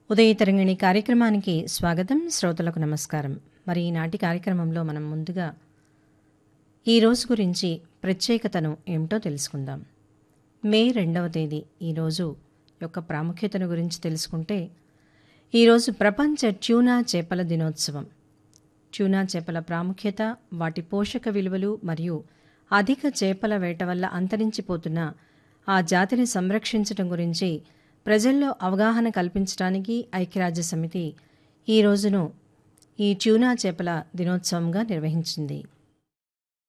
ఉదయ తరంగిణి కార్యక్రమానికి స్వాగతం శ్రోతలకు నమస్కారం మరి ఈనాటి కార్యక్రమంలో మనం ముందుగా ఈ రోజు గురించి ప్రత్యేకతను ఏమిటో తెలుసుకుందాం మే రెండవ తేదీ ఈరోజు యొక్క ప్రాముఖ్యతను గురించి తెలుసుకుంటే ఈరోజు ప్రపంచ ట్యూనా చేపల దినోత్సవం ట్యూనా చేపల ప్రాముఖ్యత వాటి పోషక విలువలు మరియు అధిక చేపల వేట వల్ల అంతరించిపోతున్న ఆ జాతిని సంరక్షించడం గురించి ప్రజల్లో అవగాహన కల్పించడానికి ఐక్యరాజ్య సమితి ఈ రోజును ఈ ట్యూనా చేపల దినోత్సవంగా నిర్వహించింది